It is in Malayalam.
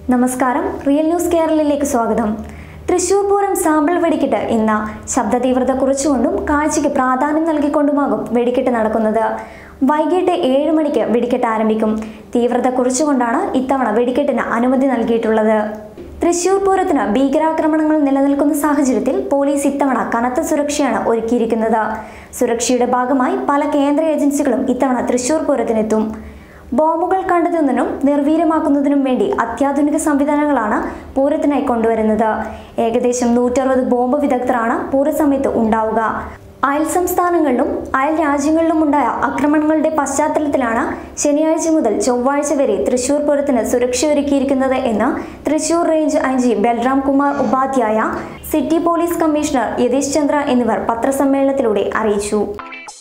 നമസ്കാരം റിയൽ ന്യൂസ് കേരളയിലേക്ക് സ്വാഗതം തൃശൂർ പൂരം സാമ്പിൾ വെടിക്കെട്ട് ഇന്ന് ശബ്ദ തീവ്രത കുറച്ചുകൊണ്ടും കാഴ്ചയ്ക്ക് പ്രാധാന്യം നൽകിക്കൊണ്ടുമാകും വെടിക്കെട്ട് നടക്കുന്നത് വൈകിട്ട് ഏഴ് മണിക്ക് വെടിക്കെട്ട് ആരംഭിക്കും തീവ്രത കുറച്ചുകൊണ്ടാണ് ഇത്തവണ വെടിക്കെട്ടിന് അനുമതി നൽകിയിട്ടുള്ളത് തൃശൂർ പൂരത്തിന് ഭീകരാക്രമണങ്ങൾ നിലനിൽക്കുന്ന സാഹചര്യത്തിൽ പോലീസ് ഇത്തവണ കനത്ത സുരക്ഷയാണ് ഒരുക്കിയിരിക്കുന്നത് സുരക്ഷയുടെ ഭാഗമായി പല കേന്ദ്ര ഏജൻസികളും ഇത്തവണ തൃശൂർ പൂരത്തിനെത്തും ബോംബുകൾ കണ്ടെത്തുന്നതിനും നിർവീര്യമാക്കുന്നതിനും വേണ്ടി അത്യാധുനിക സംവിധാനങ്ങളാണ് പൂരത്തിനായി കൊണ്ടുവരുന്നത് ഏകദേശം നൂറ്ററുപത് ബോംബ് വിദഗ്ധരാണ് പൂരസമയത്ത് ഉണ്ടാവുക അയൽ സംസ്ഥാനങ്ങളിലും അയൽ രാജ്യങ്ങളിലും ഉണ്ടായ ആക്രമണങ്ങളുടെ പശ്ചാത്തലത്തിലാണ് ശനിയാഴ്ച മുതൽ ചൊവ്വാഴ്ച വരെ തൃശൂർ പൂരത്തിന് സുരക്ഷയൊരുക്കിയിരിക്കുന്നത് എന്ന് Thrissur range I G Balram Kumar Upadhyaya city police commissioner Yathish Chandra എന്നിവർ പത്രസമ്മേളനത്തിലൂടെ അറിയിച്ചു